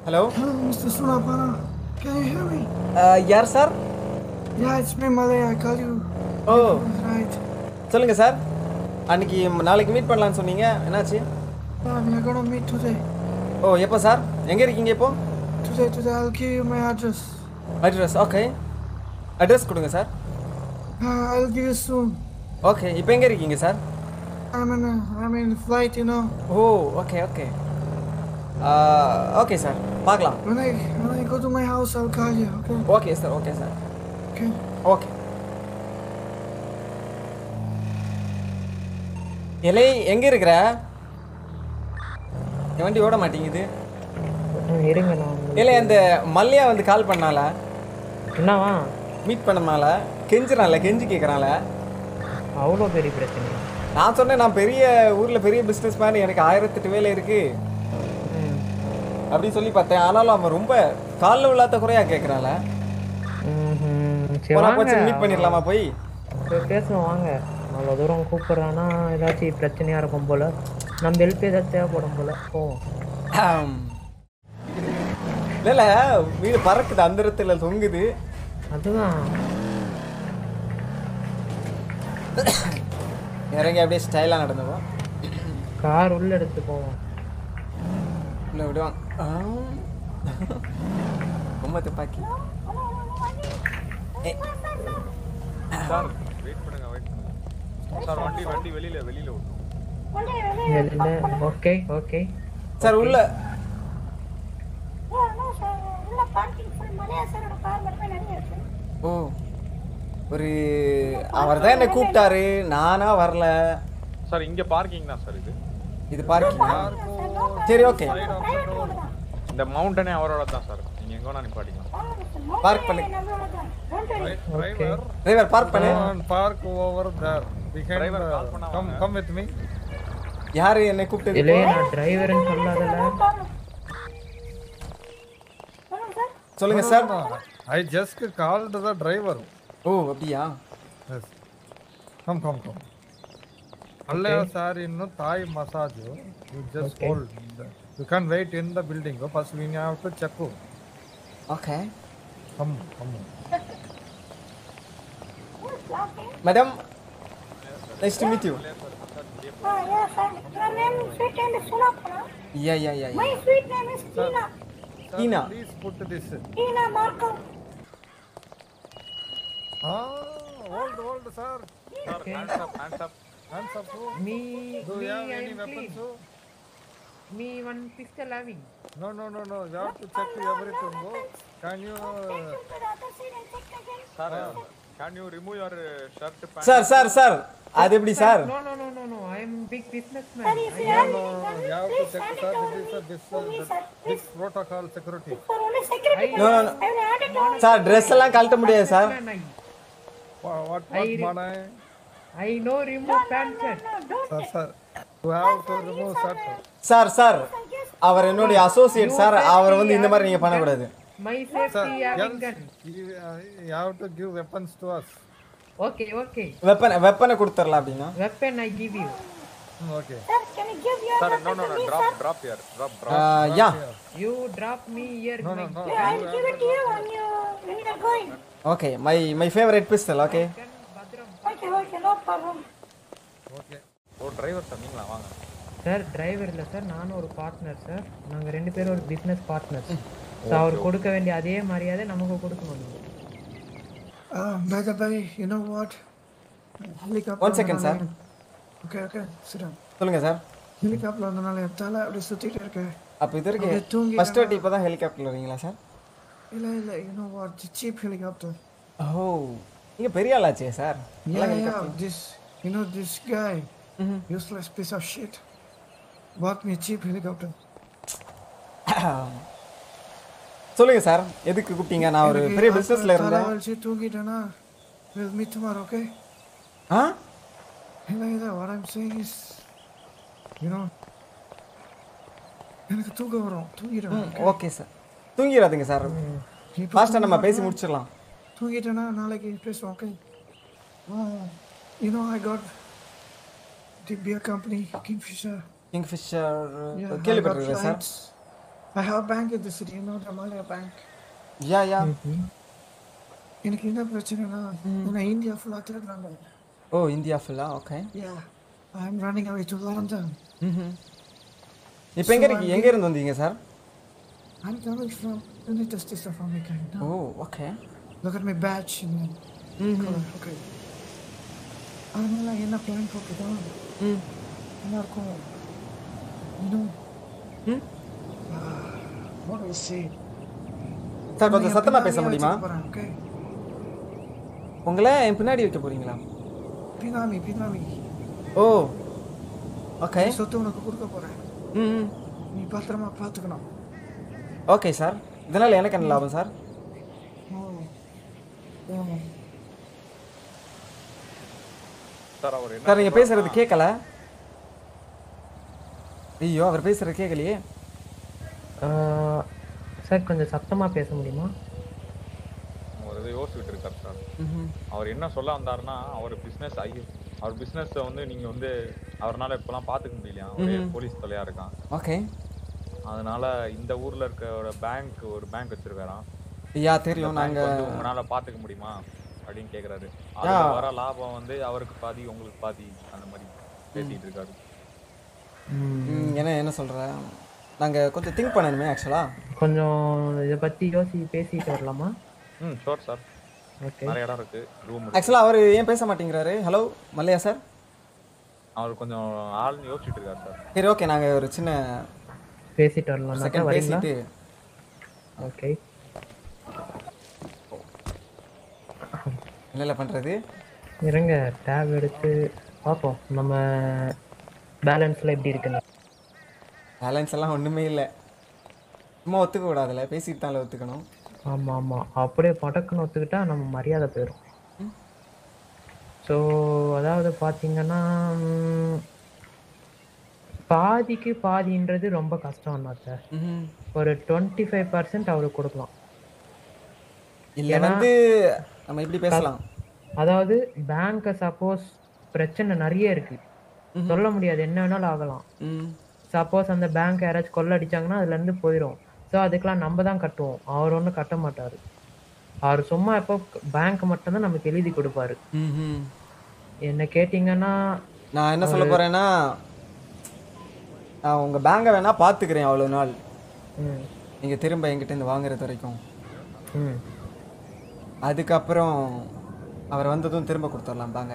Hello Hello, Mr. Sunapana. Can you hear me? யார் sir Yeah, it's me, Malay. I call you. Oh Right. சொல்லுங்க sir அன்னைக்கு நாளைக்கு meet பண்ணலாம்னு சொன்னீங்க என்னாச்சு Yeah, we are gonna meet today. ஓ எப்போ sir எங்கே இருக்கீங்க இப்போ Today, today, I'll give you my address. Address okay address கொடுங்க sir Uh, I'll give you soon. Okay இப்போ எங்கே இருக்கீங்க sir I'm in, a, I'm in flight, you know. Oh okay okay okay sir பார்க்கலாம் When I when I go to my house, I'll call you. Okay. Okay sir okay sir Okay. Okay இலை எங்க இருக்கிற என் வண்டி ஓட மாட்டேங்குது இருங்க நான் இல்லை அந்த மல்லியா வந்து கால் பண்ணால என்னவா மீட் பண்ணனால கெஞ்சுறான்ல கெஞ்சி கேட்குறான்ல அவ்வளோ பெரிய பிரச்சனை நான் சொன்னேன் நான் பெரிய ஊரில் பெரிய பிஸ்னஸ் மேன் எனக்கு ஆயிரத்தெட்டு வேலை இருக்கு ம் அப்படி சொல்லி பார்த்தேன் ஆனாலும் அவன் ரொம்ப காலில் உள்ளாத குறையா கேட்குறான்ல ம்ஹும். சரி போனா வாங்க போச்சு மீட் பண்ணிடலாமா போய் போய் பேசுவோம் வாங்க அவ்வளோ தூரம் கூப்பிட்றான்னா ஏதாச்சும் பிரச்சனையாக இருக்கும் போல நம்ம ஹெல்ப் ஏதாச்சும் தேவைப்படும் போல போவோம் ஆம். இல்ல இல்ல வீடு பறக்குது அந்த இடத்துல தொங்குது அதுதான் இறங்கி அப்படியே ஸ்டைலாக நடந்துவோம் கார் உள்ள எடுத்து போவோம் இல்லை விடுவான் ஆம். ரொம்ப துப்பாக்கி ஏ, சார் வெயிட் பண்ணுங்க வெயிட் பண்ணுங்க சார் வண்டி வண்டி வெளியில வெளியில விடணும் ஓகே ஓகே சார் உள்ள ஓ ஒரு அவர் தான் என்ன கூப்பிட்டாரு நானா வரல சார் இங்க பார்க்கிங் தான் சார் இது இது பார்க்கிங்கா சரி ஓகே இந்த மவுண்டனே அவரோட தான் சார் நீங்க எங்க வேணா நிப்பாட்டிக்கலாம் பார்க் பண்ணு ஓகே டிரைவர் பார்க் பண்ணு park over there. We can Driver, uh, call பண்ண come வாங்க. come with me. யாரு என்னை கூப்பிட்டது இல்லையே நான் டிரைவர்னு சொல்லாதல சொல்லுங்க sir No, I just called the driver. Oh அப்படியா Yes. Come come come. Allaya sir ಇನ್ನು Thai massage. You just Okay. hold. You can wait in the building. First we have to check. Okay Come come. Madam nice to meet you yeah yeah yeah My sweet name is Tina. Sir, Tina. Please put this. Tina Marco. Ah, hold hold sir. Okay hands up hands up Hands up. Me Do me you have I any am weapons? Clean me one pistol having No no no no. You have to check everything. Go. Can you? uh, To the other side and check again. Sir can you remove your shirt pant sir sir sir அது எப்படி sir no no no no no I am big business Sir, man if you have No, any no, gun, you have to please check, hand sir. it over This is a this, to me, uh, sir. this protocol security. For only security No, no, no. purposes, I will hand it over. Sir dress எல்லாம் கழட்ட முடியாது sir What what, I what re- Manai? I no remove pant shirt No, don't. Sir, sir. You have to remove shirt. Sir sir அவர் என்னுடைய associate sir அவர் வந்து இந்த மாதிரி நீங்க பண்ணக்கூடாது my Sir, safety having else gun you, uh, you have to give weapons to us. Okay okay வெப்பனை வெப்பனை கொடுத்துடலாம் அப்படின்னா weapon I give you Hmm, Okay. Sir, can you give your sir no weapon no to no me, drop sir? Drop here drop drop yeah you drop me here No, no, no. Yeah, I'll give it to you when you when you are going. Okay my my favourite pistol okay பத்ரம் Okay, okay, no problem. Okay. ஓ driver sir நீங்களா வாங்க sir driver இல்லை sir நானும் ஒரு partner sir நாங்கள் ரெண்டு பேரும் ஒரு பிஸ்னஸ் பார்ட்னர்ஸ் ஸோ அவர் கொடுக்க வேண்டிய அதே மரியாதை நமக்கு கொடுக்கணும் நீங்க. Uh, by the way, you know what? Helicopter. One second, sir. Okay, okay. Sit down. சொல்லுங்க சார் ஹெலிகாப்டர் வந்தனால என் தலை அப்படியே சுத்திட்டு இருக்கு அப்போ இது இருக்கு அப்படியே தூங்கி ஃபர்ஸ்ட் வாட்டி இப்போ தான் ஹெலிகாப்டர் வரீங்களா சார் இல்ல இல்ல you know what? Cheap helicopter ஓ நீங்க பெரிய ஆளாச்சே sir Yeah, yeah. This, you know, this guy, useless piece of shit, bought me a cheap helicopter. சொல்லுங்க சார் எதுக்கு கூப்பிட்டீங்க நான் ஒரு பெரிய பிசினஸ்ல இருந்தேன் தலைவலிச்சு தூங்கிட்டேனா with me tomorrow, okay? ஆ இல்ல இல்ல what I'm saying is, you know, எனக்கு தூக்கம் வரும் தூங்கிடுவேன் ஓகே சார் தூங்கிடாதீங்க சார் இப்போ ஃபாஸ்ட்டாக நம்ம பேசி முடிச்சிடலாம் தூங்கிட்டேனா நாளைக்கு பேசுவோம் okay you know I got the beer company Kingfisher Kingfisher yeah I got கேள்விப்பட்டிருக்கேன் sir flights I have a bank in the city, you know, the Malaya Bank. Yeah yeah எனக்கு என்ன பிரச்சனைனா நான் இந்தியா ஃபுல்லாக தேடுறாங்க ஓ India ஃபுல்லா okay yeah I am running away to London hmm இப்போ எங்கே இருக்கு எங்கே இருந்து வந்தீங்க sir I'm coming from United States of America. ஓ Now, okay look at my badge and then color. Okay. அதனால என்ன பிளான் போட்டுதான் ம் நல்லா இருக்கும் இன்னும் ம் what do I say? Sir கொஞ்சம் சத்தமாக பேச முடியுமா ஓகே உங்களை என் பின்னாடி வைக்க போறீங்களா பினாமி பினாமி ஓ ஓகே சொத்து உனக்கு கொடுக்க போறேன் ம் ம். நீ பத்திரமா பார்த்துக்கணும் ஓகே சார் இதனால் எனக்கு என்ன லாபம் சார் ஆமாம் சார் அவர் என்ன சார் நீங்கள் பேசுறது கேட்கல ஐயோ அவர் பேசுறது கேட்கலையே சார் கொஞ்சம் சத்தமாக பேச முடியுமா ஒரு இதை யோசிச்சுட்டு இருக்காரு சார் ம்ஹும். அவர் என்ன சொல்ல வந்தாருன்னா அவர் பிசினஸ் ஐ அவர் பிசினஸை வந்து நீங்க வந்து அவர்னால இப்பெல்லாம் பாத்துக்க முடியலையா ஒரே போலீஸ் தொலையா இருக்கான் ஓகே அதனால இந்த ஊர்ல இருக்க ஒரு பேங்க் ஒரு பேங்க் வச்சிருக்காராம் யா இந்த தெரியும் bank நாங்கள் வந்து உங்களால பாத்துக்க முடியுமா அப்படின்னு கேக்குறாரு அதுல வர லாபம் வந்து அவருக்கு பாதி உங்களுக்கு பாதி அந்த மாதிரி பேசிட்டு இருக்காரு ம், என்ன என்ன சொல்கிற நாங்கள் கொஞ்சம் திங்க் பண்ணணுமே ஆக்சுவலாக கொஞ்சம் இதை பற்றி யோசி பேசிட்டு வரலாமா ம் ஷோர் சார் ஓகே நிறைய இடம் இருக்கு ரூம் ஆக்சுவலாக அவர் ஏன் பேச மாட்டேங்கிறாரு ஹலோ மல்லையா சார் அவர் கொஞ்சம் ஆள் யோசிச்சுட்டு இருக்காரு சார் சரி ஓகே நாங்கள் ஒரு சின்ன பேசிட்டு வரலாம்னா செகண்ட் வரீங்களா பேசிட்டு ஓகே என்ன பண்ணுறது இருங்க டேப் எடுத்து பார்ப்போம் நம்ம பேலன்ஸில் எப்படி இருக்குன்னு பேலன்ஸ் எல்லாம் ஒன்றுமே இல்லை சும்மா ஒத்துக்க கூடாதுல்ல பேசிட்டு தான் ஒத்துக்கணும் ஆமாம் ஆமாம் அப்படியே படக்குன்னு ஒத்துக்கிட்டா நம்ம மரியாதை போயிடும் ஸோ அதாவது பார்த்தீங்கன்னா ம், பாதிக்கு பாதின்றது ரொம்ப கஷ்டம் சார் ம்ஹும். ஒரு டுவெண்ட்டி ஃபைவ் பர்சன்ட் அவருக்கு கொடுக்கலாம் இல்லை வந்து நம்ம இப்படி பேசலாம் அதாவது பேங்க்கை சப்போஸ் பிரச்சனை நிறைய இருக்கு சொல்ல முடியாது என்ன வேணாலும் ஆகலாம் ம் சப்போஸ் அந்த பேங்க் யாராச்சும் கொள்ளடிச்சாங்கன்னா அதுல இருந்து போயிடும் ஸோ அதுக்கெல்லாம் நம்ம தான் கட்டுவோம் அவர் ஒன்றும் கட்ட மாட்டாரு அவர் சும்மா எப்போ பேங்க் மட்டும்தான் நமக்கு எழுதி கொடுப்பாரு ம்ஹும். என்ன கேட்டிங்கன்னா நான் என்ன சொல்ல போறேன்னா நான் உங்கள் பேங்கை வேணா பார்த்துக்கிறேன் அவ்வளோ நாள் ம் நீங்கள் திரும்ப என்கிட்ட இருந்து வாங்குறது வரைக்கும் ம் அதுக்கப்புறம் அவர் வந்ததும் திரும்ப கொடுத்துடலாம் பேங்க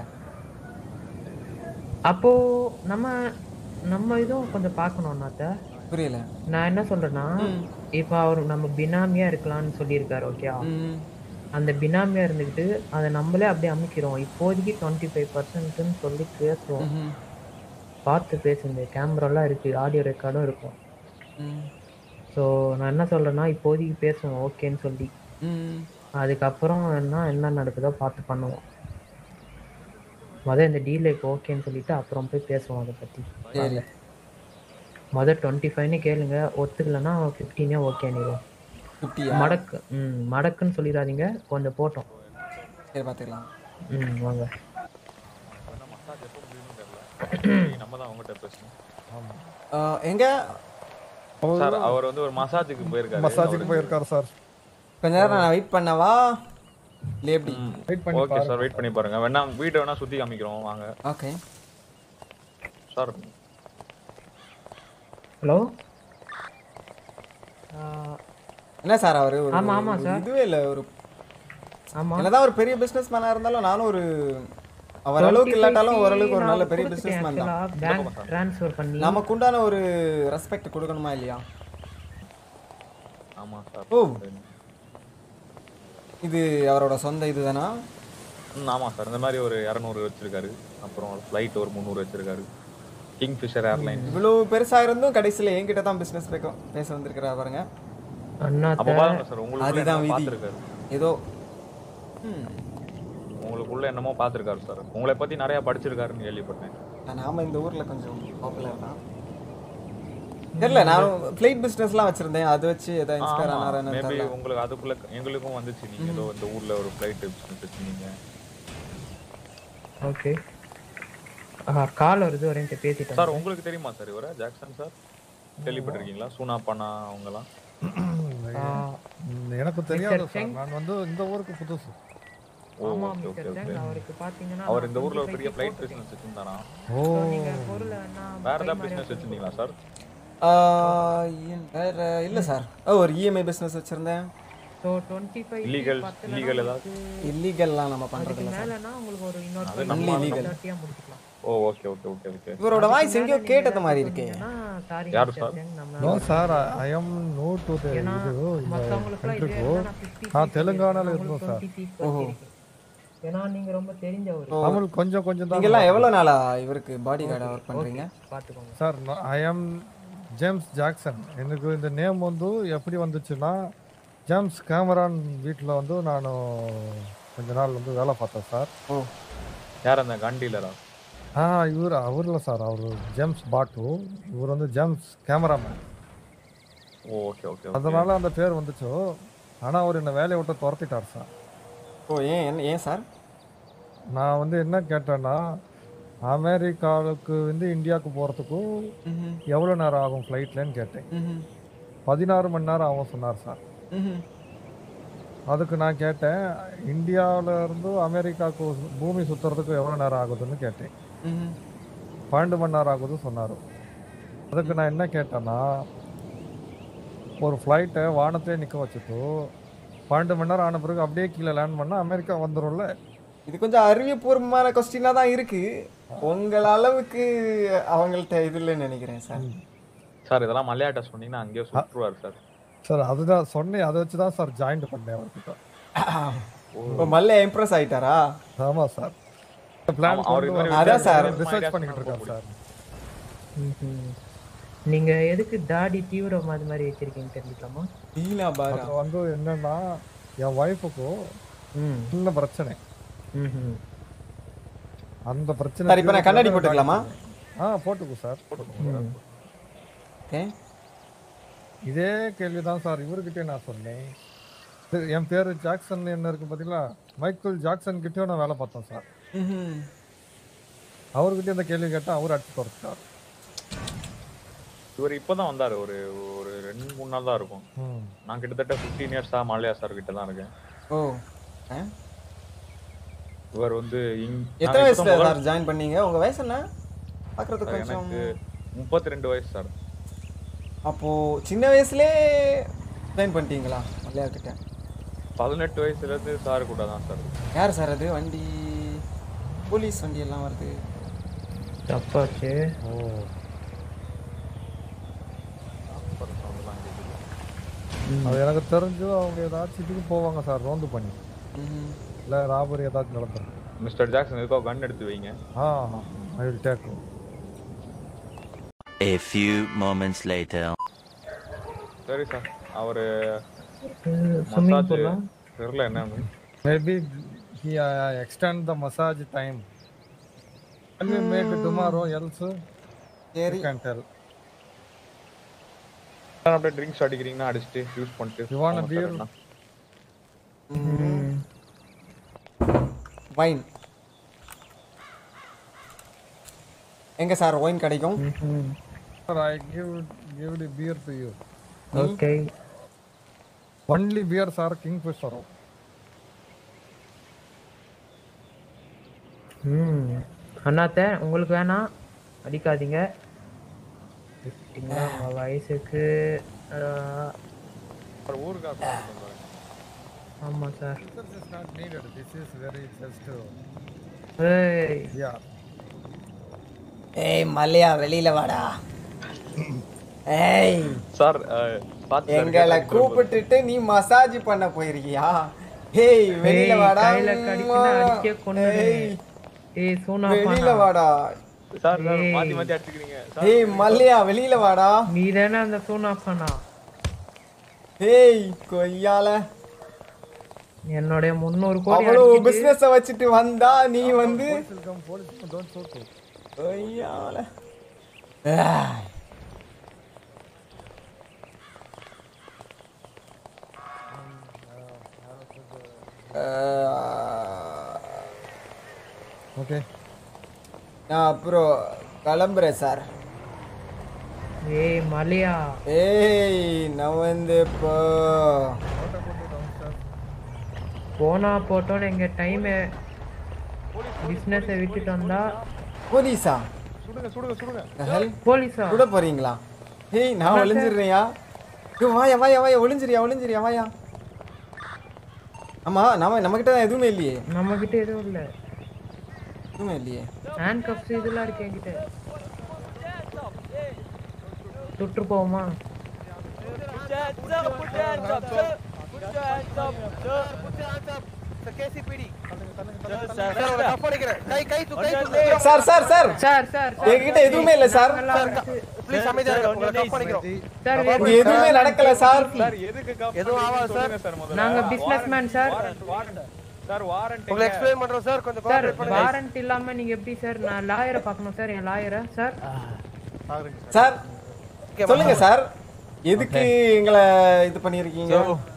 அப்போ நம்ம நம்ம இதுவும் கொஞ்சம் பார்க்கணும் அண்ணாத்த புரியல நான் என்ன சொல்றேன்னா இப்போ அவர் நம்ம பினாமியா இருக்கலாம்னு சொல்லியிருக்காரு ஓகே ம் அந்த பினாமியா இருந்துக்கிட்டு அதை நம்மளே அப்படியே அமைக்கிறோம் இப்போதைக்கு டுவெண்ட்டி ஃபைவ் பர்சன்ட்னு சொல்லி பேசுவோம் ம்ஹும். பார்த்து பேசுங்க கேமராலாம் இருக்கு ஆடியோ ரெக்கார்டும் இருக்கும் ம் ஸோ நான் என்ன சொல்றேன்னா இப்போதைக்கு பேசுவோம் ஓகேன்னு சொல்லி ம் அதுக்கப்புறம் என்ன என்ன நடக்குதோ பார்த்து பண்ணுவோம் மொதல் இந்த டீல் இப்போ ஓகேன்னு சொல்லிட்டு அப்புறம் போய் பேசுவோம் அதை பற்றி சரி மொதல் டுவெண்ட்டி ஃபைவ்னு கேளுங்க ஒத்துக்கலைன்னா ஃபிஃப்டீனே ஓகே நீரும் ஃபிஃப்டியா மடக்கு ம் மடக்குன்னு சொல்லிடாதீங்க கொஞ்சம் போட்டோம் சரி பார்த்துக்கலாம் ம் வாங்க மசாஜ் எப்போ முடியும்னு தெரியல நம்ம தான் அவங்ககிட்ட பேசணும் எங்க சார் அவர் வந்து ஒரு மசாஜுக்கு போயிருக்காரு மசாஜுக்கு போயிருக்காரு சார் கொஞ்ச நேரம் நான் வெயிட் பண்ணவா இல்லை எப்படி வெயிட் பண்ணி ஓகே சார் வெயிட் பண்ணி பாருங்க வேணா வீட்டை வேணா சுத்தி காமிக்கிறோம் வாங்க ஓகே சார் ஹலோ என்ன சார் அவர் ஒரு ஆமா, ஆமா, ஒரு சார். இதுவே இல்லை ஒரு ஆமாம் என்னதான் ஒரு பெரிய பிசினஸ் மேனா இருந்தாலும் நானும் ஒரு அவர் அளவுக்கு இல்லாட்டாலும் ஓரளவுக்கு ஒரு நல்ல பெரிய பிசினஸ் மேன் தான் பேங்க் ட்ரான்ஸ்ஃபர் பண்ணி நமக்கு உண்டான ஒரு ரெஸ்பெக்ட் கொடுக்கணுமா இல்லையா ஆமா சார் ஓ இது அவரோட சொந்த இதுதானா ம், ஆமா சார் இந்த மாதிரி ஒரு இரநூறு வச்சிருக்காரு அப்புறம் ஃப்ளைட் ஒரு முந்நூறு வச்சிருக்காரு கிங் ஃபிஷர் ஏர்லைன்ஸ் இவ்வளவு பெருசா இருந்தும் கடைசியில என்கிட்ட தான் பிசினஸ் பேச வந்திருக்கிறா பாருங்க அண்ணாத்த அப்ப பாருங்க சார் உங்களுக்கு அதுதான் என்னமோ விதி பார்த்திருக்காரு ஏதோ ம். உங்களுக்குள்ள என்னமோ பார்த்திருக்காரு சார் உங்களை பத்தி நிறைய படிச்சிருக்காருன்னு கேள்விப்பட்டேன் நாம இந்த ஊர்ல கொஞ்சம் பாப்புலர் தான் தெரியல நான் ஃபிளைட் பிசினஸ்லாம் வச்சிருந்தேன் அது வச்சு ஏதோ இன்ஸ்பயர் ஆனாரான்னு மேபி தெரியல உங்களுக்கு அதுக்குள்ள எங்களுக்கும் வந்துச்சு நீங்க ஏதோ இந்த ஊர்ல ஒரு ஃப்ளைட் பிசினஸ் வச்சிருந்தீங்க ஓகே கால் வருது வரேன்ட்டு பேசிட்டேன் சார் உங்களுக்கு தெரியுமா சார் இவர ஜாக்சன் சார் கேள்விப்பட்டிருக்கீங்களா சூனா பானா அவங்கலாம் ம், எனக்கு தெரியாது சார் நான் வந்து இந்த ஊருக்கு புதுசு ஓ ஆமா okay okay mister okay Chang அவருக்கு பாத்தீங்கன்னா அவர் இந்த நான் ஊர்ல ஒரு 25 பெரிய கே ஃப்ளைட் போட்டிருக்கேன். பிசினஸ் வச்சிருந்தாரா ஓ So, நீங்க பொருளை நான் வேற கை ஏதாவது மாறி பிசினஸ் வச்சிருந்தீங்களா சார் ஆஹ் ஏன் வேற இல்ல சார் ஓ ஒரு இஎம்ஐ பிசினஸ் வச்சிருந்தேன் so twenty five Illegal- illegal ஏதாவது? இல்லீகல்லாம் நம்ம பண்றது அதுக்கு இல்ல சார் மேலனா உங்களுக்கு ஒரு இன்னொரு அது five நம்ம years illegal. thirty-ஆ முடிச்சுக்கலாம் ஓ ஓகே ஓகே ஓகே ஓகே இவரோட வாய்ஸ் எங்கேயோ கேட்டது மாதிரி இருக்கே சாரி யாரு மிஸ்டர் sir? சேங் நம்ம no sir I am no to the ஏன்னா இது இந்த மத்தவங்களுக்குலாம் இதே கண்ட்ரிக்கு இருந்தா நான் 50 நான் fees தெலுங்கானால உங்களுக்கு இருந்தோம் சார் 20 fees வச்சிருக்கேன். ஏன்னா நீங்க ரொம்ப தெரிஞ்சவர் தமிழ் கொஞ்சம் கொஞ்சம் தான் நீங்கெல்லாம் எவ்வளவு நாளா இவருக்கு பாடி கார்டா ஒர்க் பண்றீங்க பாத்துக்கோங்க sir I am James Jackson எனக்கு இந்த நேம் வந்து எப்படி வந்துச்சுன்னா ஜேம்ஸ் கேமரான் வீட்டில் வந்து நான் கொஞ்ச நாள் வந்து வேலை பார்த்தேன் சார் ஓ யார் அந்த கன் டீலரா ஆ இவர் அவரில் சார் அவர் ஜேம்ஸ் பாட்டு இவர் வந்து ஜேம்ஸ் கேமராமேன் ஓ ஓகே ஓகே அதனால அந்த பேர் வந்துச்சு ஆனால் அவர் என்னை வேலையை விட்டு துரத்திட்டார் சார் ஓ ஏன் என்ன ஏன் சார் நான் வந்து என்ன கேட்டேன்னா அமெரிக்காவுக்கு வந்து இந்தியாவுக்கு போகிறதுக்கும் ம்ஹும். எவ்வளோ நேரம் ஆகும் ஃப்ளைட்லன்னு கேட்டேன் ம்ஹும். பதினாறு மணி நேரம் ஆகும் சொன்னார் சார் ம்ஹும். அதுக்கு நான் கேட்டேன் இந்தியாவுல இருந்து அமெரிக்காவுக்கு பூமி சுற்றுறதுக்கு எவ்வளோ நேரம் ஆகுதுன்னு கேட்டேன் ம்ஹும். பன்னெண்டு மணி நேரம் ஆகுதுன்னு சொன்னார் அதுக்கு நான் என்ன கேட்டேன்னா ஒரு ஃப்ளைட்டை வானத்திலே நிற்க வச்சுட்டு பன்னெண்டு மணி நேரம் ஆன பிறகு அப்படியே கீழே லேண்ட் பண்ணால் அமெரிக்கா வந்துடும்ல இது கொஞ்சம் அறிவுபூர்வமான கொஸ்டினா தான் இருக்கு உங்கள் அளவுக்கு அவங்கள்ட்ட இது இல்லைன்னு நினைக்கிறேன் சார் சார் இதெல்லாம் மலையாட்ட சொன்னீங்கன்னா அங்கேயே சுற்றுவார் சார் சார் அதுதான் சொன்னேன் அதை வச்சு தான் சார் ஜாயின் பண்ணேன் அவர்கிட்ட இப்போ மல்ல இம்ப்ரெஸ் ஆயிட்டாரா ஆமாம் சார் பிளான் ஆமா, அவர் இது மாதிரி அதான் சார். ரிசர்ச் பண்ணிக்கிட்டு இருக்காரு சார் ம்ஹும். நீங்க எதுக்கு தாடி தீவிரம் அது மாதிரி வச்சிருக்கீங்க தெரிஞ்சுக்கலாமா டீனா பாரா அது வந்து என்னன்னா என் ஒய்ஃபுக்கும் ம் சின்ன பிரச்சனை ம்ஹும். அந்த பிரச்சனை சார் இப்போ நான் கண்ணாடி போட்டுக்கலாமா ஆ போட்டுக்கோ சார் ம். ஓகே இதே கேள்வி தான் சார் இவர்கிட்டயே நான் சொன்னேன் இது என் பேர் ஜாக்சன் என்ன இருக்கு பார்த்தீங்களா மைக்கேல் ஜாக்சன் கிட்டயும் நான் வேலை பார்த்தேன் சார் ம்ஹும். அவர்கிட்ட இந்த கேள்வி கேட்டால் அவர் அடிச்சு குறைச்சிட்டார் இவர் இப்பதான் வந்தாரு ஒரு ஒரு ரெண்டு மூணு நாள் தான் இருக்கும் ம் நான் கிட்டத்தட்ட ஃபிஃப்டீன் இயர்ஸா மலையா சார் கிட்ட தான் இருக்கேன் ஓ ஆ? இவர் வந்து இங்- எத்தனை நான் வயசுல இப்பதான் சார் ஜாயின் பண்ணீங்க உங்க வயசு என்ன பார்க்கறதுக்கு முதல்ல- கொஞ்சம் எனக்கு முப்பத்தி ரெண்டு வயசு சார் அப்போ சின்ன வயசுலயே ஜாயின் பண்ணிட்டீங்களா மல்லையா கிட்ட பதினெட்டு வயசுல இருந்து சார் கூட தான் சார் யார் சார் அது வண்டி போலீஸ் வண்டி எல்லாம் வருது தப்பாச்சு ஓ அது எனக்கு தெரிஞ்சு அவங்க ஏதாச்சும் இதுக்கு போவாங்க சார் ரோந்து பண்ணி ம்ஹும். இல்லை ராபரி ஏதாச்சும் நடந்துரும் மிஸ்டர் ஜாக்சன் எதுக்கோ கன் எடுத்து வைங்க ah I will take A few moments later. சரி சார் அவரு ஸ்விம்மிங் மசாஜ் பூல்லாம் தெரியல என்னன்னு Maybe he uh, extend the massage time. Can we make it tomorrow else? சரி You can tell. சார் அப்படியே ட்ரிங்க்ஸ் அடிக்கிறீங்கன்னா அடிச்சுட்டு யூஸ் பண்ணிட்டு You want a போங்க சார் beer? என்ன. வைன் எங்க சார் ஒயின் கிடைக்கும் Sir, I give give the beer to you. Okay Only beers are Kingfisher. ம் அண்ணாத்த உங்களுக்கு வேணாம் அடிக்காதீங்க விட்டீங்களா உங்க வயசுக்கு ஆஹ், சார் ஊருக்கா சார் சொல்றேன். ஆமா sir This is not needed. This is very just. uh, ஏய் Yeah. ஏய் மல்லையா வெளியில வாடா ஏய் சார் அஹ், பார்த்து சார் எங்களை கேட்டா கூப்பிட்டுட்டு நீ மசாஜ் பண்ண போயிருக்கியா ஏய் வெளியில ஏய், வாடா கையில கடிச்சுன்னா அடிச்சே கொன்னுடுவேன். ஏய், ஏய் சோனா வெளியில வாடா சார் சார் ஏய். மாத்தி மாத்தி அடிச்சுக்கிறீங்க சார் ஏய் மல்லையா வெளியில வாடா நீ தானே அந்த சோனா பண்ணா ஏய் கொய்யால என்னுடைய முன்னூறு கோடி அவ்வளவு அடிச்சிட்டு பிசினஸ் வச்சுட்டு வந்தா நீ வந்து Police will come. Police will don't shoot you. கொய்யால ஏய். அஹ், Okay. நான் அப்புறம் கிளம்புறேன் சார் ஏய் மலையா ஏய் நவந்து போ போனா போட்டோன்னு எங்க டைம் பிசினஸை விட்டுட்டு வந்தா போலீஸா சுடுங்க சுடுங்க சுடுங்க The hell? போலீஸா சுட போறீங்களா ஏய் நான் ஒளிஞ்சிடுறியா ஏய், வாயா வாயா வாயா ஒளிஞ்சிரியா ஒளிஞ்சிரியா வாயா ஆமா நம்ம நம்ம கிட்ட தான் எதுவுமே இல்லையே நம்ம கிட்ட எதுவும் இல்ல எதுவுமே இல்லையே ஹேண்ட் கப்ஸ் இதெல்லாம் இருக்கு என்கிட்ட சுட்டு போவோமா sir sir sir sir sir எங்ககிட்ட எதுவுமே இல்ல சார் சார் இங்க எதுவுமே நடக்கல சார் சார் எதுக்கு கப் எதுவும் ஆகாது சார் சார் முதல்ல நாங்க businessman sir. Warrant warrant sir warrant உங்களுக்கு எக்ஸ்பிளைன் பண்றோம் சார் கொஞ்சம் சார் கோஆபரேட் பண்ணுங்க வாரண்ட் இல்லாம நீங்க எப்படி சார் நான் லாயரை பார்க்கணும் சார் என் லாயரை சார் சார் சொல்லுங்க சார் எதுக்கு எங்களை இது பண்ணிருக்கீங்க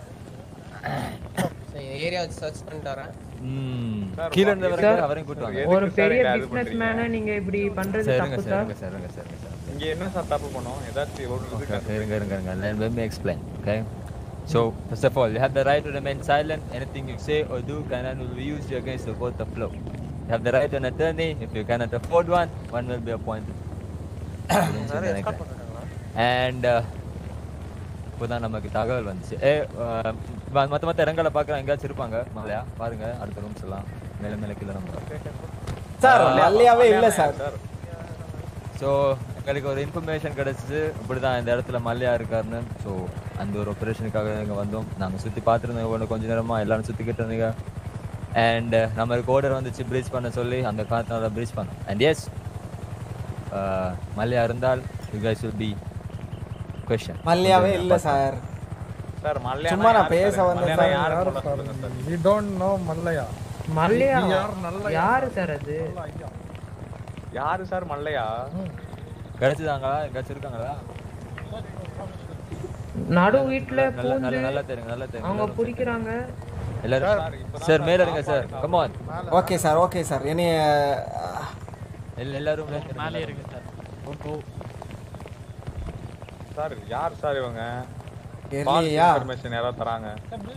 ஏரியா சர்ச் பண்ணிட்டு வரேன் கீழ இருந்து சார், வரைக்கும் அவரையும் கூட்டு வாங்க ஒரு பெரிய பிசினஸ் மேனை நீங்க இப்படி பண்றது சரிங்க தப்பு சார் சரிங்க சரிங்க சரிங்க சரிங்க இங்க என்ன சார் தப்பு பண்ணோம் ஏதாச்சும் ஒரு இது Okay, இருங்க இருங்க இருங்க let me explain okay so first of all you have the right to remain silent anything you say or do cannot will be used against the court of law you have the right to an attorney if you cannot afford one one will be appointed புரிஞ்சுதுன்னு நினைக்கிறேன். and uh, இப்போதான் நமக்கு தகவல் வந்துச்சு ஏ அஹ், ம- மத்த மத்த இடங்களை பார்க்குறோம் எங்கேயாச்சும் இருப்பாங்க மலையா பாருங்க அடுத்த ரூம்ஸ் எல்லாம் மேல மேல கீழே நம்ம சார் மல்லையாவே இல்ல சார் ஸோ எங்களுக்கு ஒரு இன்ஃபர்மேஷன் கிடச்சிச்சு இப்படி தான் இந்த இடத்துல மல்லையா இருக்காருன்னு ஸோ அந்த ஒரு ஆப்ரேஷனுக்காக இங்கே வந்தோம் நாங்கள் சுற்றி பார்த்துருந்தோம் ஒன்று கொஞ்ச நேரமாக எல்லாரும் சுற்றிக்கிட்டு இருந்தீங்க அண்ட் நம்மளுக்கு ஆர்டர் வந்துச்சு ப்ரீச் பண்ண சொல்லி அந்த காரணத்தால் ப்ரீச் பண்ணோம் அண்ட் எஸ் மல்லையா இருந்தால் you guys will be question மல்லையாவே இல்ல சார் சார் மல்லையா சும்மா நான் பேச வந்தேன் சார். யாரு யாரு சொல்ல சார் சொல்லுங்க sir we don't know Mallya Mallya நீ யார் நல்ல யாரு சார் அது யாரு சார் மல்லையா கிடச்சிதாங்களா எங்கேயாச்சும் இருக்காங்களா நடு வீட்டுல நல்ல நல்ல பூந்து நல்லா தெரியுங்க நல்லா தெரியுங்க அவங்க பிடிக்கிறாங்க எல்லாரும் சார் மேல இருங்க sir come on okay sir okay sir என்னைய எல்லாரும் மேலே இருங்க சார் சார் யார் சார் இவங்க தெரியலையா இன்ஃபர்மேஷன் யாராவது தராங்க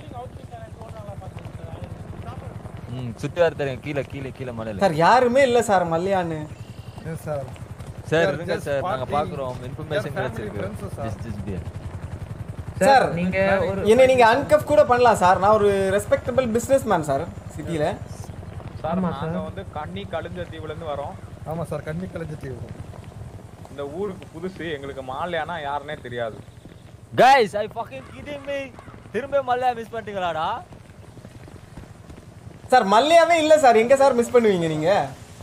ம் சுற்றி வர தெரியும் கீழே கீழே கீழே மலையில சார் யாருமே இல்ல சார் மல்லையான்னு எஸ் சார் சார் Sir, இருங்க just சார் நாங்க party. பாக்குறோம் இன்ஃபர்மேஷன் They're family கிடைச்சிருக்கு friends, sir. Just just be sir நீங்க ஒரு என்னை நீங்க அன்கப் கூட பண்ணலாம் சார் நான் ஒரு ரெஸ்பெக்டபிள் பிசினஸ் மேன் சார் சிட்டில சார் ஆமா நாங்க சார். வந்து கண்ணி கழுஞ்ச தீவுல இருந்து வரோம் ஆமா சார் கண்ணி கலைஞ்சு தீவு இந்த ஊருக்கு புதுசு எங்களுக்கு மாலையானா யாருன்னே தெரியாது guys I fucking kidding me திரும்ப மல்லையா மிஸ் பண்ணிட்டீங்களாடா சார் மல்லையாவே இல்ல சார் எங்க சார் மிஸ் பண்ணுவீங்க நீங்க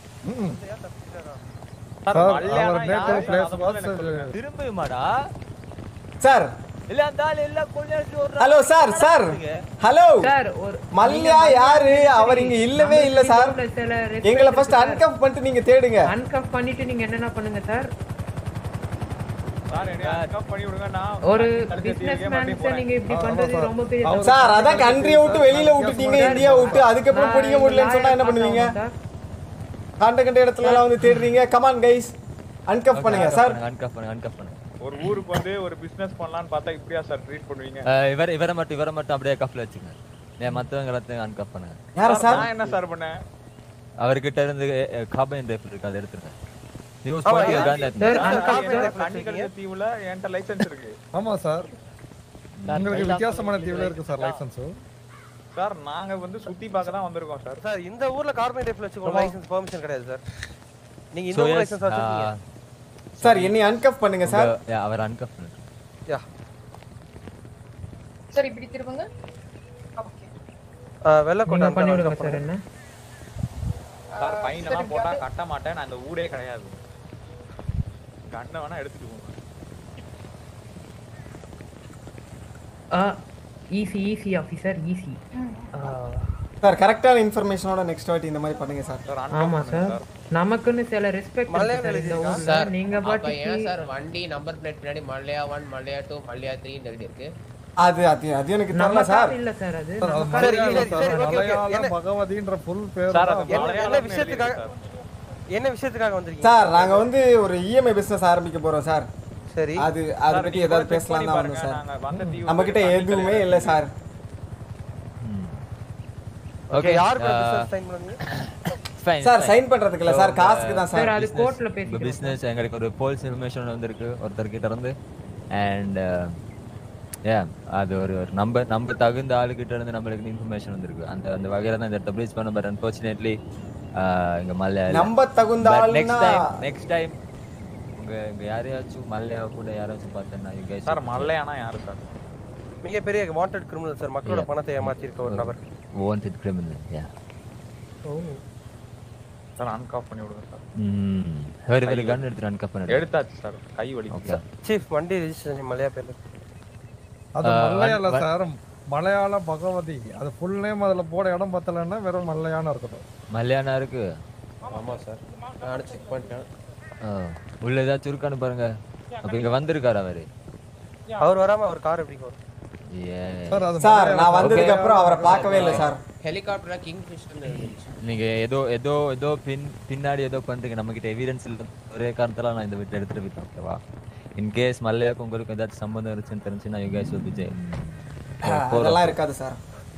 சார் சார் மல்லையானா அவர் நேட்டிவ் யாரு? பிளேஸ் அதை முதல்ல எனக்கு வாஸ் சொல்லுங்க. திரும்பியுமாடா சார் இல்ல அந்த ஆள் எல்லாம் கொஞ்ச நேரத்துல ஒரு hello sir sir hello sir ஒரு மல்லையா யாரு அவர் இங்க இல்லவே இல்ல சார் சில எங்களை ஃபர்ஸ்ட் அன்கப் பண்ணிட்டு நீங்க தேடுங்க அன்கப் பண்ணிட்டு நீங்க என்னென்ன பண்ணுங்க சார் சார் என்னைய அன்கப் பண்ணி விடுங்க நான் ஒரு கழுஞ்ச தீவுக்கே பிசினஸ் மறுபடியும் மேன்ஸை போறேன். நீங்க இப்படி ஆமா பண்றது சார். ரொம்ப பெரிய அவர் தப்பு. சார் அதான் கண்ட்ரியை விட்டு வெளியில விட்டுட்டீங்க இந்தியா விட்டு அதுக்கப்புறம் நான் பிடிக்க முடியலன்னு சொன்னா என்ன lawyer பண்ணுவீங்க பார்க்கணும் சார். காண்ட கண்ட இடத்துல எல்லாம் வந்து தேடுறீங்க கமான் கைஸ் அன்கப் பண்ணுங்க சார் அன்கப் பண்ணுங்க அன்கப் பண்ணுங்க ஒரு ஊருக்கு வந்து ஒரு பிசினஸ் பண்ணலாம்னு பார்த்தா இப்படியா சார் ட்ரீட் பண்ணுவீங்க அஹ், இவர இவரை மட்டும் இவரை மட்டும் அப்படியே கஃப்ல வச்சுங்க ஏன் மத்தவங்க எல்லாத்தையும் அன்கப் பண்ணுங்க யார சார் நான் என்ன சார் பண்ணேன் அவர்கிட்ட இருந்து காபைன் ரைஃபிள் இருக்கு அதை எடுத்துருங்க He was pointing a gun at me. Sir uncuff என்கிட்ட கண்ணி கழுஞ்ச தீவுல என்கிட்ட லைசென்ஸ் இருக்கு ஆமா சார் உங்களுக்கு வித்தியாசமான தீவுல இருக்கு சார் லைசன்ஸ் சார் நாங்க வந்து சுத்தி பார்க்க தான் வந்திருக்கோம் சார் சார் இந்த ஊர்ல கார்பன் டைப்ல வச்சுக்கோ லைசென்ஸ் பெர்மிஷன் கிடையாது சார் நீங்க So இந்த ஊர் yes, லைசென்ஸ் வச்சிருக்கீங்க uh, சார் என்னை அன்கப் பண்ணுங்க சார் உங்க- yeah, அவர் அன்கப் பண்ணுங்க யா சார் இப்படி திரும்புங்க ஓகே வெள்ள நீங்க கோட்டை பண்ணி விடுங்க சார் என்ன சார் ஃபைன் எல்லாம் போட்டா கட்ட மாட்டேன் நான் இந்த ஊரே கிடையாது கண்ணை வேணா எடுத்துட்டு போங்க easy easy officer easy sir கரெக்டான இன்ஃபர்மேஷனோட நெக்ஸ்ட் வாட்டி இந்த மாதிரி பண்ணுங்க சார் சார் ஆமா சார் நமக்குன்னு சில ரெஸ்பெக்ட் மலையாளம் இருக்கு சார் இந்த எழுதிருக்கா? ஊர்ல சார் நீங்க அப்ப ஏன் பாட்டுக்கு சார் வண்டி நம்பர் பிளேட் பின்னாடி மல்லையா ஒன் மல்லையா டூ மல்லையா த்ரீன்னு எழுதி இருக்கு அது அது அது எனக்கு நம்ம தெரியல சார் கார் இல்ல சார் அது சார் அது நம்ம சரி, மலையாளம் சரி, சார் சரி, okay, okay. மலையாள என்ன- பகவதின்ற ஃபுல் பேர் சார் தான் அது என்ன- என்ன மலையாளம் விஷயத்துக்காக- சார் என்ன விஷயத்துக்காக வந்திருக்கீங்க சார் நாங்க வந்து ஒரு இஎம்ஐ பிசினஸ் ஆரம்பிக்க போறோம் சார் சரி அது அதை சார், பத்தி நீங்க ஏதாவது கூட check பேசலாம் பண்ணி தான் பாருங்க. வந்தோம் சார் நாங்க வந்த தீவு நம்ம கிட்ட வந்து தண்ணி எதுவுமே கிடையாது. இல்லை சார் ஓகே யார் கூட uh, பிசினஸ் சைன் பண்ணீங்க fine, சார் fine. சைன் பண்றதுக்கு இல்ல சார் காசுக்கு தான் சார் சார் அது business- கோர்ட்ல உங்க பேசிக்கிறோம் business எங்களுக்கு ஒரு போல்ஸ் இன்ஃபர்மேஷன் வந்திருக்கு ஒருத்தர் கிட்ட இருந்து அண்ட் ஏ அது ஒரு ஒரு நம்ப நம்ப தகுந்த ஆளுகிட்ட இருந்து நம்மளுக்கு இன்ஃபர்மேஷன் வந்திருக்கு அந்த அந்த வகையில தான் இந்த இடத்த ப்ரீச் பண்ண பட் அன்ஃபார்ச்சுனேட்லி இங்க மல்லையா நம்ப தகுந்த நெக்ஸ்ட் ஆளுன்னா டைம் நெக்ஸ்ட் டைம் உங்க இங்க யாரையாச்சும் மல்லையா கூட யாராச்சும் பார்த்தேன்னா யூ கைஸ் சார் மல்லையானா யாரு சார் மிகப்பெரிய வாண்டட் கிரிமினல் சார் மக்களோட பணத்தை ஏமாத்திருக்க ஒரு நபர் wanted criminal yeah sir uncuff பண்ணி விடுங்க சார் ம் வேற வேற கன் எடுத்து அன்கப் பண்ணி எடுத்தாச்சு சார் கை வலிக்கும் ஓகே சீஃப் வண்டி ரெஜிஸ்ட்ரேஷன் மலையா பேர்ல அது ஆ, மல்லையால வ- சார் மலையாள பகவதி அது ஃபுல் நேம் அதுல போட இடம் பத்தலைன்னா வெறும் மல்லையான்னு இருக்கட்டும் மல்லையானா இருக்கு ஆமா சார் நானும் செக் பண்ணிட்டேன் ஆ, உள்ள ஏதாச்சும் இருக்கான்னு பாருங்க அப்ப இங்க வந்திருக்காரு அவரு அவர் வராம அவர் கார் எப்படி வரும் ஏ சார் அது சார் மலையாள நான் வந்ததுக்கு அப்புறம் அவரை பார்க்கவே இல்லை சார் ஹெலிகாப்டர்ல கிங் ஃபிஷ்னு இருந்துச்சு நீங்க ஏதோ ஏதோ ஏதோ பின் பின்னாடி ஏதோ பண்றீங்க நம்ம கிட்ட எவிடன்ஸ் இல்ல ஒரே காரணத்தால நான் இந்த வீட்டை எடுத்துட்டு போயிட்டேன் ஓகேவா இன் கேஸ் மல்லையாக்கு உங்களுக்கு ஏதாச்சும் சம்பந்தம் இருந்துச்சுன்னு தெரிஞ்சுன்னா you guys will be jail அதெல்லாம் இருக்காது சார்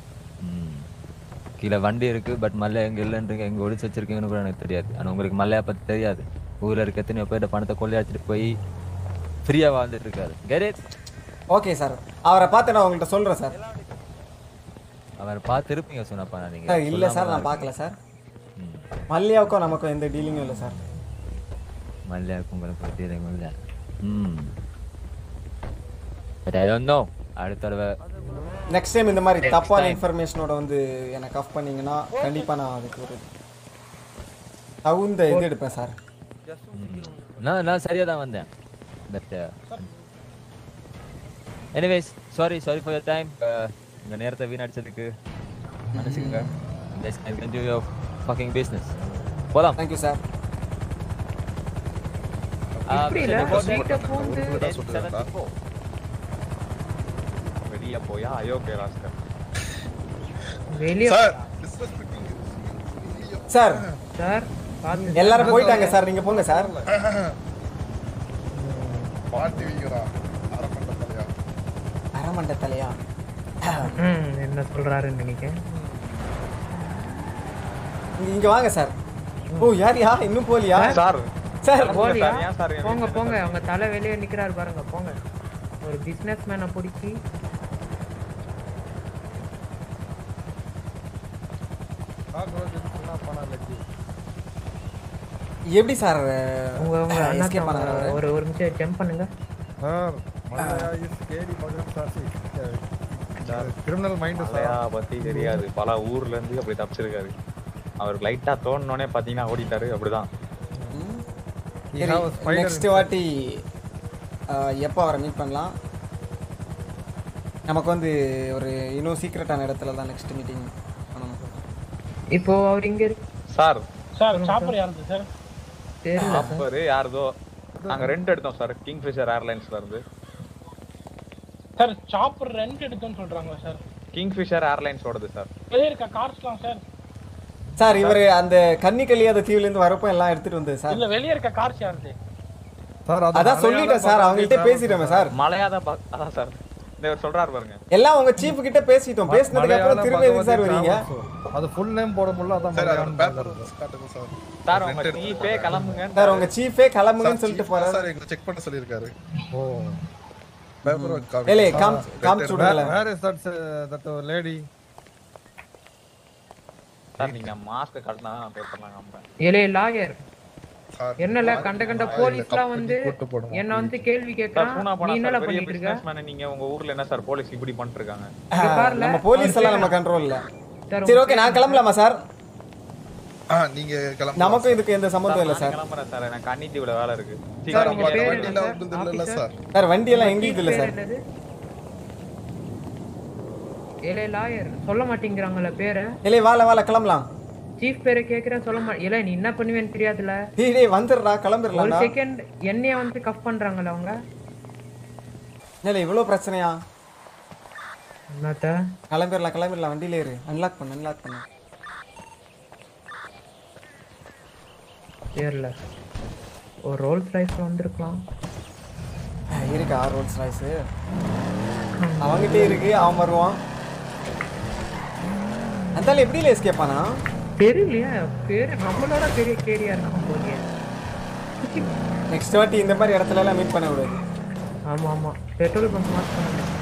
கீழே வண்டி இருக்கு பட் மல்லையா எங்க இல்லைன்றீங்க எங்க ஒளிச்சு வச்சிருக்கீங்கன்னு கூட எனக்கு தெரியாது ஆனா உங்களுக்கு மல்லையா பத்தி தெரியாது ஊர்ல இருக்க எத்தனையோ பேர்ட்ட பணத்தை கொள்ளையடிச்சிட்டு போய் ஃப்ரீயா வாழ்ந்துட்டு இருக்காரு get it? ஓகே சார் அவரை பார்த்து நான் உங்கள்கிட்ட சொல்றேன் சார் அவரை பார்த்து இருப்பீங்க சொன்னப்பா நீங்க சார் இல்ல சார் சொல்லாம நான் பார்க்கல சார் மல்லியாவுக்கும் நமக்கும் எந்த டீலிங்கும் இல்லை சார் மல்லையாக்கு உங்களுக்கு பத்தி எதுவும் இல்லை ம் பட் ஐ டோன்ட் நோ அடுத்த தடவை நெக்ஸ்ட் டைம் இந்த மாதிரி Next தப்பான time. இன்ஃபர்மேஷனோட வந்து எனக்கு கஃப் பண்ணீங்கன்னா கண்டிப்பா நான் அதுக்கு ஒரு தகுந்த இது எடுப்பேன் சார் நான் நான் சரியா தான் வந்தேன் but anyways sorry sorry for your time உங்க நேரத்தை வீணடிச்சதுக்கு மன்னிச்சுக்கங்க guys can continue your fucking business போலாம் தேங்க் யூ சார் இப்படி இல்ல வீட்டை பூந்து வெளிய போயா அயோக்கிய ராஸ்கர் வெளிய சார் சார் பார்த்து எல்லாரும் போயிட்டாங்க சார் நீங்க போங்க சார் பாட்டி வைக்கிறா அரமண்ட தலையா அரமண்ட தலையா ம், என்ன சொல்றாருன்னு நினைக்கிறேன் இங்க இங்க வாங்க சார் ஓ யார் யா இன்னும் போலியா சார் சார் போலியா ஏன் சார் என் போங்க வீட்டுல போங்க அவங்க தலை வெளியே நிக்கிறாரு பாருங்க போங்க ஒரு பிசினஸ் மேனை பிடிச்சி காக்ரோச் இருக்குன்னா பணம் லக்கி எப்படி சார் உங்க உங்க escape அண்ணா பண்ணாரு அவரு? ஒரு ஒரு நிமிஷம் ஜம்ப் பண்ணுங்க சார் மல்லையா இஸ் கேடி மகன் சாசி கிரிமினல் மைண்ட் மலையா சார் பத்தி தெரியாது பல ஊர்ல இருந்து அப்படி தப்பிச்சிருக்காரு அவர் லைட்டா தோணுனோடனே பாத்தீங்கன்னா ஓடிட்டாரு அப்படிதான் He have a spider next வாட்டி அஹ், எப்போ அவரை மீட் பண்ணலாம் நமக்கு வந்து ஒரு இன்னும் சீக்ரெட்டான இடத்துல தான் நெக்ஸ்ட் மீட்டிங் பண்ணணும் இப்போ அவர் இங்க இருக்கு சார் சார் சாப்பர் யாருது சார் தெரியல அப்பரு யாருதோ நாங்க ரெண்ட் எடுத்தோம் சார் கிங் ஃபிஷர் ஏர்லைன்ஸ்ல இருந்து சார் சாப்பர் ரெண்ட் எடுத்தோம்னு சொல்றாங்களா சார் கிங் ஃபிஷர் ஏர்லைன்ஸோடது சார் வெளியே இருக்க கார்ஸ்லாம் சார் சார் இவர் அந்த கன்னி கல்யாத தீவுல இருந்து வரப்போ எல்லாம் எடுத்துட்டு வந்தது சார் இல்ல வெளியே இருக்க கார்ஸ் யாருது சார் அதான் சொல்லிட்டேன் சார் அவங்கள்ட்ட பேசிட்டோமே சார் மலையாத பா- அதான் சார் இந்த இவர் சொல்றாரு பாருங்க எல்லாம் உங்க சீஃப் கிட்ட பேசிட்டோம் பேசினதுக்கு அப்புறம் திரும்ப எதுக்கு சார் வரீங்க அது ஃபுல் நேம் போட முடியல அதான் சார் மலையாளம் பேப்பர் காட்டுங்க சார் சார் உங்க சீஃபே கிளம்புங்க சார் உங்க சீஃபே கிளம்புங்கன்னு சொல்லிட்டு போறாரு சார் எங்களை செக் பண்ண சொல்லியிருக்காரு ஓ பேப்பர் ஏலே காம் காமிச்சு விடுங்களேன் where is that that lady sir நீங்க மாஸ்க் கட்டினா நான் பேப்பர்லாம் காமிப்பேன் இளைய லாயர் என்னல கண்ட கண்ட போலீஸ்லாம் வந்து என்ன வந்து கேள்வி சார் கேட்கறான் பூனா நீ போனா என்னல சார் பெரிய பண்ணிட்டு இருக்க பிசினஸ் நீங்க உங்க ஊர்ல என்ன சார் போலீஸ் இப்படி பண்ணிட்டு இருக்காங்க இங்க பாருல நம்ம போலீஸ் எல்லாம் நம்ம கண்ட்ரோல்ல சார், சரி ஓகே நான் கிளம்பலாமா சார் ஆ நீங்க கிளம்பலாம் நமக்கும் இதுக்கு எந்த சம்மந்தம் இல்ல நான் சார் கிளம்புறேன் சார் எனக்கு கன்னித்தீவுல வேலை இருக்கு சார், சீக்கிரம் உங்க நீங்க பேர் வண்டி- என்ன ஒன்றும் இல்ல சார் சார் வண்டி எல்லாம் எங்களுக்கு இல்ல சார் என்னது இளைய லாயர் சொல்ல மாட்டேங்கிறாங்கல்ல பேரை இல்லையே வாழ வாழ கிளம்பலாம் சீஃப் பேரை கேக்குறேன் சொல்ல மாட்டேன் இல்ல நீ என்ன பண்ணுவேன்னு தெரியாதுல டேய் டேய் வந்துடுறா ஒரு கிளம்பிடலாம்டா செகண்ட் என்னைய வந்து கஃப் பண்றாங்கல்ல அவங்க இல்லை இவ்வளோ பிரச்சனையா என்னத்த கிளம்பிடலாம் கிளம்பிடலாம் வண்டியில ஏறு அன்லாக் பண்ணு அன்லாக் பண்ணு தெரியல ஒரு ரோல்ஸ் ரைஸ்ல வந்திருக்கலாம் இருக்கா ரோல்ஸ் ராய்ஸு அவன்கிட்ட இருக்கு அவன் வருவான் அந்த எப்படி எஸ்கேப் ஆனா தெரியலையா பேரு நம்மளோட பெரிய கேரியா இருக்கும் போது நெக்ஸ்ட் வாட்டி இந்த மாதிரி இடத்துல எல்லாம் மீட் பண்ண விடு ஆமா ஆமா பெட்ரோல் பங்க் மார்க் பண்ணுங்க